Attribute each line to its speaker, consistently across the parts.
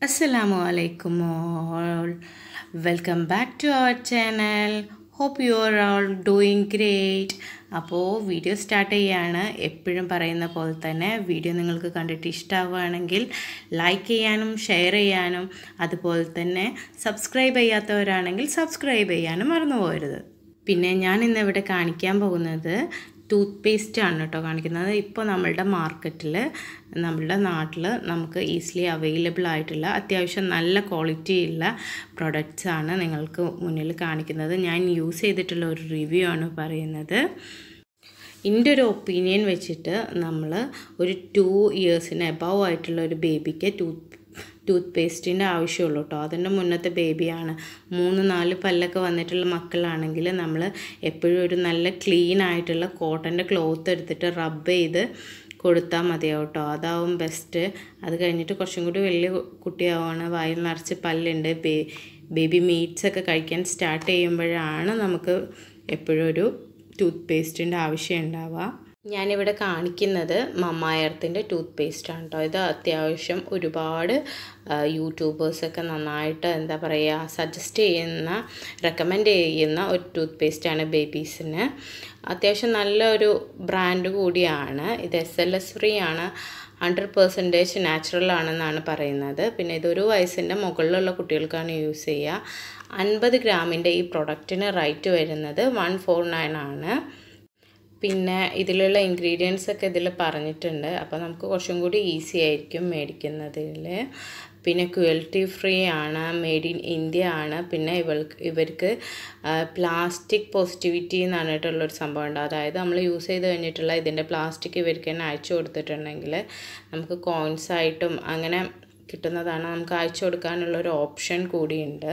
Speaker 1: Assalamu alaikum all. Welcome back to our channel. Hope you are all doing great. അപ്പോൾ video start ചെയ്യാണ് എപ്പോഴും പറയുന്ന പോലെ തന്നെ വീഡിയോ നിങ്ങൾക്ക് കണ്ടിട്ട് ഇഷ്ടമാവുകയാണെങ്കിൽ ലൈക്ക് ചെയ്യാനും ഷെയർ ചെയ്യാനും അതുപോലെ തന്നെ സബ്സ്ക്രൈബ് ചെയ്യാത്തവരാണെങ്കിൽ സബ്സ്ക്രൈബ് ചെയ്യാനും മറന്നു പോകരുത് പിന്നെ ഞാൻ ഇന്ന് ഇവിടെ കാണിക്കാൻ പോകുന്നത് ടൂത്ത് പേസ്റ്റ് ആണ് കേട്ടോ കാണിക്കുന്നത് ഇപ്പോൾ നമ്മളുടെ മാർക്കറ്റിൽ നമ്മളുടെ നാട്ടിൽ നമുക്ക് ഈസിലി അവൈലബിൾ ആയിട്ടുള്ള അത്യാവശ്യം നല്ല ക്വാളിറ്റി ഉള്ള പ്രൊഡക്റ്റ്സ് ആണ് നിങ്ങൾക്ക് മുന്നിൽ കാണിക്കുന്നത് ഞാൻ യൂസ് ചെയ്തിട്ടുള്ള ഒരു റിവ്യൂ ആണ് പറയുന്നത് എൻ്റെ ഒരു ഒപ്പീനിയൻ വെച്ചിട്ട് നമ്മൾ ഒരു ടു ഇയേഴ്സിന് എബവ് ആയിട്ടുള്ള ഒരു ബേബിക്ക് ടൂത്ത് ടൂത്ത് പേസ്റ്റിൻ്റെ ആവശ്യമുള്ളൂ കേട്ടോ അതിൻ്റെ മുന്നത്തെ ബേബിയാണ് മൂന്ന് നാല് പല്ലൊക്കെ വന്നിട്ടുള്ള മക്കളാണെങ്കിൽ നമ്മൾ എപ്പോഴും ഒരു നല്ല ക്ലീൻ ആയിട്ടുള്ള കോട്ടൻ്റെ ക്ലോത്ത് എടുത്തിട്ട് റബ്ബ് ചെയ്ത് കൊടുത്താൽ മതിയാവും കേട്ടോ അതാവും ബെസ്റ്റ് അത് കഴിഞ്ഞിട്ട് കുറച്ചും കൂടി വലിയ കുട്ടിയാവുകയാണ് വായിൽ നിറച്ച് പല്ലുണ്ട് ബേ ബേബി മീറ്റ്സ് ഒക്കെ കഴിക്കാൻ സ്റ്റാർട്ട് ചെയ്യുമ്പോഴാണ് നമുക്ക് എപ്പോഴും ഒരു ടൂത്ത് പേസ്റ്റിൻ്റെ ആവശ്യം ഉണ്ടാവുക ഞാനിവിടെ കാണിക്കുന്നത് മമ്മായർത്തിൻ്റെ ടൂത്ത് പേസ്റ്റാണ് കേട്ടോ ഇത് അത്യാവശ്യം ഒരുപാട് യൂട്യൂബേഴ്സൊക്കെ നന്നായിട്ട് എന്താ പറയുക സജസ്റ്റ് ചെയ്യുന്ന റെക്കമെൻഡ് ചെയ്യുന്ന ഒരു ടൂത്ത് പേസ്റ്റാണ് ബേബീസിന് അത്യാവശ്യം നല്ലൊരു ബ്രാൻഡ് കൂടിയാണ് ഇത് എസ് എൽ എസ് ഫ്രീ ആണ് ഹൺഡ്രഡ് പെർസെൻറ്റേജ് നാച്ചുറൽ ആണെന്നാണ് പറയുന്നത് പിന്നെ ഇതൊരു വയസ്സിൻ്റെ മുകളിലുള്ള കുട്ടികൾക്കാണ് യൂസ് ചെയ്യുക അൻപത് ഗ്രാമിൻ്റെ ഈ പ്രൊഡക്റ്റിന് റേറ്റ് വരുന്നത് വൺ ഫോർ നയൻ ആണ് പിന്നെ ഇതിലുള്ള ഇൻഗ്രീഡിയൻസ് ഒക്കെ ഇതിൽ പറഞ്ഞിട്ടുണ്ട് അപ്പോൾ നമുക്ക് കുറച്ചും കൂടി ഈസി ആയിരിക്കും മേടിക്കുന്നതിൽ പിന്നെ ക്വാളിറ്റി ഫ്രീ ആണ് മെയ്ഡ് ഇൻ ഇന്ത്യ ആണ് പിന്നെ ഇവർക്ക് ഇവർക്ക് പ്ലാസ്റ്റിക് പോസിറ്റിവിറ്റി എന്ന് പറഞ്ഞിട്ടുള്ളൊരു സംഭവം ഉണ്ട് അതായത് നമ്മൾ യൂസ് ചെയ്ത് കഴിഞ്ഞിട്ടുള്ള ഇതിൻ്റെ പ്ലാസ്റ്റിക് ഇവർക്ക് തന്നെ അയച്ചു കൊടുത്തിട്ടുണ്ടെങ്കിൽ നമുക്ക് കോയിൻസ് ആയിട്ടും അങ്ങനെ കിട്ടുന്നതാണ് നമുക്ക് അയച്ചു കൊടുക്കാനുള്ളൊരു ഓപ്ഷൻ കൂടിയുണ്ട്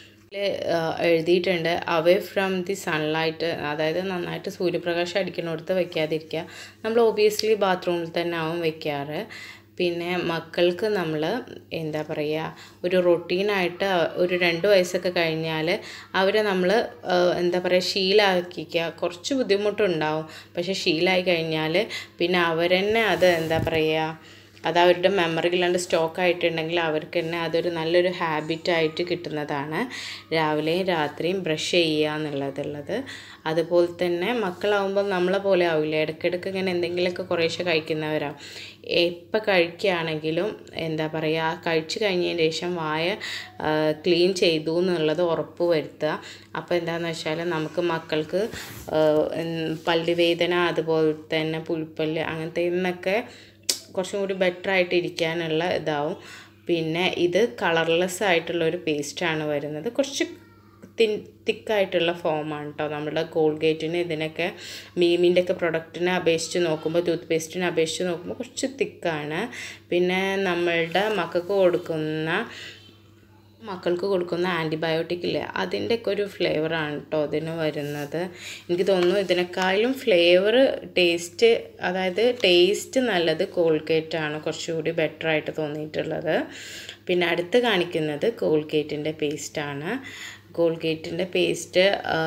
Speaker 1: എഴുതിയിട്ടുണ്ട് അവേ ഫ്രം ദി സൺലൈറ്റ് അതായത് നന്നായിട്ട് സൂര്യപ്രകാശം അടിക്കുന്നിടത്ത് വെക്കാതിരിക്കുക നമ്മൾ ഒബിയസ്ലി ബാത്റൂമിൽ തന്നെ ആവും വെക്കാറ് പിന്നെ മക്കൾക്ക് നമ്മൾ എന്താ പറയുക ഒരു റൊട്ടീനായിട്ട് ഒരു രണ്ട് വയസ്സൊക്കെ കഴിഞ്ഞാൽ അവരെ നമ്മൾ എന്താ പറയുക ശീലമാക്കിക്കുക കുറച്ച് ബുദ്ധിമുട്ടുണ്ടാവും പക്ഷേ ശീലമായി കഴിഞ്ഞാൽ പിന്നെ അവരെന്നെ അത് എന്താ പറയുക അത് അവരുടെ മെമ്മറിയിലാണ്ട് സ്റ്റോക്ക് ആയിട്ടുണ്ടെങ്കിൽ അവർക്ക് തന്നെ അതൊരു നല്ലൊരു ഹാബിറ്റായിട്ട് കിട്ടുന്നതാണ് രാവിലെയും രാത്രിയും ബ്രഷ് ചെയ്യുക എന്നുള്ളതുള്ളത് അതുപോലെ തന്നെ മക്കളാവുമ്പോൾ നമ്മളെ പോലെ ആവില്ല ഇടയ്ക്കിടയ്ക്ക് ഇങ്ങനെ എന്തെങ്കിലുമൊക്കെ കുറേശ്ശെ കഴിക്കുന്നവരാണ് എപ്പോൾ കഴിക്കുകയാണെങ്കിലും എന്താ പറയുക കഴിച്ചു കഴിഞ്ഞതിന് ശേഷം വായ ക്ലീൻ ചെയ്തു എന്നുള്ളത് ഉറപ്പ് വരുത്തുക അപ്പോൾ എന്താണെന്ന് വെച്ചാൽ നമുക്ക് മക്കൾക്ക് പല്ലുവേദന അതുപോലെ തന്നെ പുഴുപ്പല്ല് അങ്ങനത്തെ നിന്നൊക്കെ കുറച്ചും കൂടി ബെറ്റർ ആയിട്ട് ഇരിക്കാനുള്ള ഇതാവും പിന്നെ ഇത് കളർലെസ് ആയിട്ടുള്ള ഒരു പേസ്റ്റാണ് വരുന്നത് കുറച്ച് തിൻ തിക്കായിട്ടുള്ള ഫോമാണ് കേട്ടോ നമ്മുടെ കോൾഗേറ്റിന് ഇതിനൊക്കെ മീമിൻ്റെ ഒക്കെ പ്രൊഡക്റ്റിനെ അപേക്ഷിച്ച് നോക്കുമ്പോൾ ടൂത്ത് പേസ്റ്റിനെ അപേക്ഷിച്ച് നോക്കുമ്പോൾ കുറച്ച് തിക്കാണ് പിന്നെ നമ്മളുടെ മക്കൾക്ക് കൊടുക്കുന്ന മക്കൾക്ക് കൊടുക്കുന്ന ആൻറ്റിബയോട്ടിക് ഇല്ലേ അതിൻ്റെയൊക്കെ ഒരു ഫ്ലേവറാണ് കേട്ടോ അതിന് വരുന്നത് എനിക്ക് തോന്നുന്നു ഇതിനേക്കാളും ഫ്ലേവർ ടേസ്റ്റ് അതായത് ടേസ്റ്റ് നല്ലത് കോൾഗേറ്റാണ് കുറച്ചുകൂടി ബെറ്റർ ആയിട്ട് തോന്നിയിട്ടുള്ളത് പിന്നെ അടുത്ത് കാണിക്കുന്നത് കോൾഗേറ്റിൻ്റെ പേസ്റ്റാണ് കോൾഗേറ്റിൻ്റെ പേസ്റ്റ്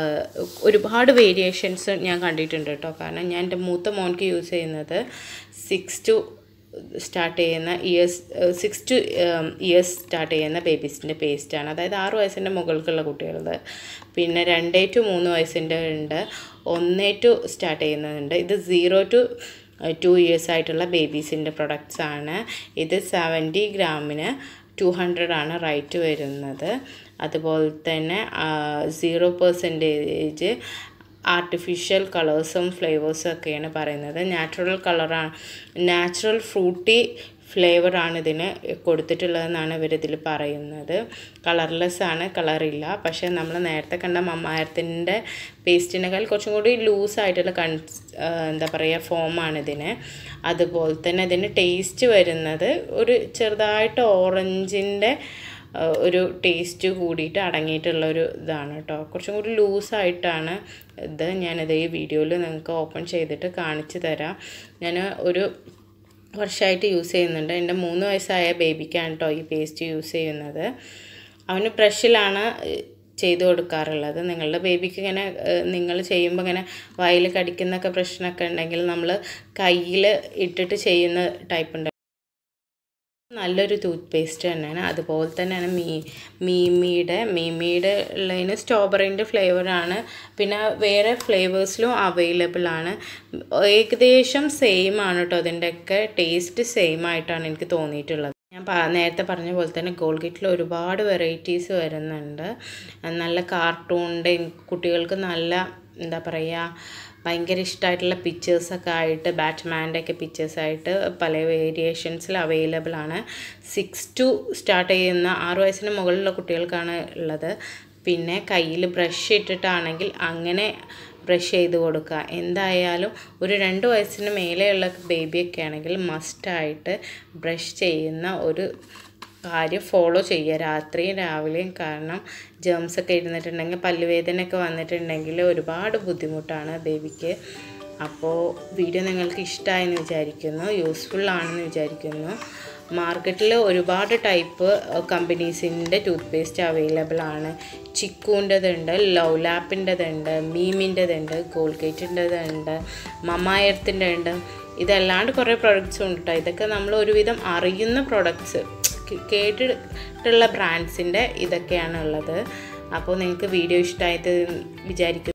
Speaker 1: ഒരുപാട് വേരിയേഷൻസ് ഞാൻ കണ്ടിട്ടുണ്ട് കേട്ടോ കാരണം ഞാൻ എൻ്റെ മൂത്ത മോൻക്ക് യൂസ് ചെയ്യുന്നത് സിക്സ് ടു സ്റ്റാർട്ട് ചെയ്യുന്ന years six to years start ചെയ്യുന്ന ബേബീസിൻ്റെ പേസ്റ്റാണ് അതായത് ആറ് വയസ്സിൻ്റെ മുകൾക്കുള്ള കുട്ടികളുടെ പിന്നെ രണ്ടേ ടു മൂന്ന് വയസ്സിൻ്റെ ഉണ്ട് ഒന്നേ ടു സ്റ്റാർട്ട് ചെയ്യുന്നതുണ്ട് ഇത് സീറോ ടു ടു ഇയേഴ്സ് ആയിട്ടുള്ള ബേബീസിൻ്റെ പ്രൊഡക്ട്സ് ആണ് ഇത് സെവൻറ്റി ഗ്രാമിന് ടു ഹൺഡ്രഡ് ആണ് റേറ്റ് വരുന്നത് അതുപോലെ തന്നെ സീറോ പെർസെൻറ്റേജ് ആർട്ടിഫിഷ്യൽ കളേഴ്സും ഫ്ലേവേഴ്സും ഒക്കെയാണ് പറയുന്നത് നാച്ചുറൽ കളറാണ് നാച്ചുറൽ ഫ്രൂട്ടി ഫ്ലേവറാണ് ഇതിന് കൊടുത്തിട്ടുള്ളതെന്നാണ് ഇവരിതിൽ പറയുന്നത് കളർലെസ് ആണ് കളറില്ല പക്ഷേ നമ്മൾ നേരത്തെ കണ്ട മമ്മായത്തിൻ്റെ പേസ്റ്റിനേക്കാൾ കുറച്ചും കൂടി ലൂസായിട്ടുള്ള കൺ എന്താ പറയുക ഫോമാണ് ഇതിന് അതുപോലെ തന്നെ ഇതിന് ടേസ്റ്റ് വരുന്നത് ഒരു ചെറുതായിട്ട് ഓറഞ്ചിൻ്റെ ഒരു ടേസ്റ്റ് കൂടിയിട്ട് അടങ്ങിയിട്ടുള്ള ഒരു ഇതാണ് കേട്ടോ കുറച്ചും കൂടി ലൂസായിട്ടാണ് ഇത് ഞാനത് ഈ വീഡിയോയിൽ നിങ്ങൾക്ക് ഓപ്പൺ ചെയ്തിട്ട് കാണിച്ചു തരാം ഞാൻ ഒരു വർഷമായിട്ട് യൂസ് ചെയ്യുന്നുണ്ട് എൻ്റെ മൂന്ന് വയസ്സായ ബേബിക്കാണ് കേട്ടോ ഈ പേസ്റ്റ് യൂസ് ചെയ്യുന്നത് അവന് ബ്രഷിലാണ് ചെയ്ത് കൊടുക്കാറുള്ളത് നിങ്ങളുടെ ബേബിക്ക് ഇങ്ങനെ നിങ്ങൾ ചെയ്യുമ്പോൾ ഇങ്ങനെ വായിൽ കടിക്കുന്നൊക്കെ പ്രശ്നമൊക്കെ ഉണ്ടെങ്കിൽ നമ്മൾ കയ്യിൽ ഇട്ടിട്ട് ചെയ്യുന്ന ടൈപ്പ് ഉണ്ട് നല്ലൊരു ടൂത്ത് പേസ്റ്റ് തന്നെയാണ് അതുപോലെ തന്നെയാണ് മീ മീമിയുടെ മീമിയുടെ ഉള്ളതിന് സ്ട്രോബെറിൻ്റെ ഫ്ലേവറാണ് പിന്നെ വേറെ ഫ്ലേവേഴ്സിലും അവൈലബിൾ ആണ് ഏകദേശം സെയിം ആണ് കേട്ടോ അതിൻ്റെയൊക്കെ ടേസ്റ്റ് സെയിം ആയിട്ടാണ് എനിക്ക് തോന്നിയിട്ടുള്ളത് ഞാൻ പ നേരത്തെ പറഞ്ഞ പോലെ തന്നെ ഗോൾഗേറ്റിൽ ഒരുപാട് വെറൈറ്റീസ് വരുന്നുണ്ട് നല്ല കാർട്ടൂണിൻ്റെ കുട്ടികൾക്ക് നല്ല എന്താ പറയുക ഭയങ്കര ഇഷ്ടമായിട്ടുള്ള പിക്ചേഴ്സൊക്കെ ആയിട്ട് ബാറ്റ്മാൻ്റെ ഒക്കെ പിക്ചേഴ്സായിട്ട് പല വേരിയേഷൻസിൽ അവൈലബിൾ ആണ് സിക്സ് ടു സ്റ്റാർട്ട് ചെയ്യുന്ന ആറ് വയസ്സിന് മുകളിലുള്ള കുട്ടികൾക്കാണ് ഉള്ളത് പിന്നെ കയ്യിൽ ബ്രഷ് ഇട്ടിട്ടാണെങ്കിൽ അങ്ങനെ ബ്രഷ് ചെയ്ത് കൊടുക്കുക എന്തായാലും ഒരു രണ്ട് വയസ്സിന് മേലെയുള്ള ബേബിയൊക്കെ ആണെങ്കിൽ മസ്റ്റായിട്ട് ബ്രഷ് ചെയ്യുന്ന ഒരു കാര്യം ഫോളോ ചെയ്യുക രാത്രിയും രാവിലെയും കാരണം ജേംസ് ഒക്കെ ഇരുന്നിട്ടുണ്ടെങ്കിൽ പല്ലുവേദനയൊക്കെ വന്നിട്ടുണ്ടെങ്കിൽ ഒരുപാട് ബുദ്ധിമുട്ടാണ് ബേബിക്ക് അപ്പോൾ വീഡിയോ നിങ്ങൾക്ക് ഇഷ്ടമായെന്ന് വിചാരിക്കുന്നു യൂസ്ഫുൾ ആണെന്ന് വിചാരിക്കുന്നു മാർക്കറ്റിൽ ഒരുപാട് ടൈപ്പ് കമ്പനീസിൻ്റെ ടൂത്ത് പേസ്റ്റ് അവൈലബിൾ ആണ് ചിക്കൂൻ്റെതുണ്ട് ലവ് ലാപ്പിൻ്റെതുണ്ട് മീമിൻ്റെതുണ്ട് ഗോൾഗേറ്റിൻ്റെതുണ്ട് മമായർത്തിൻ്റെ ഉണ്ട് ഇതല്ലാണ്ട് കുറേ പ്രൊഡക്ട്സും ഉണ്ട് കേട്ടോ ഇതൊക്കെ നമ്മൾ ഒരുവിധം അറിയുന്ന പ്രൊഡക്ട്സ് കേട്ടിട്ടുള്ള ബ്രാൻഡ്സിൻ്റെ ഇതൊക്കെയാണ് ഉള്ളത് അപ്പോൾ നിങ്ങൾക്ക് വീഡിയോ ഇഷ്ടമായത് വിചാരിക്കുന്നു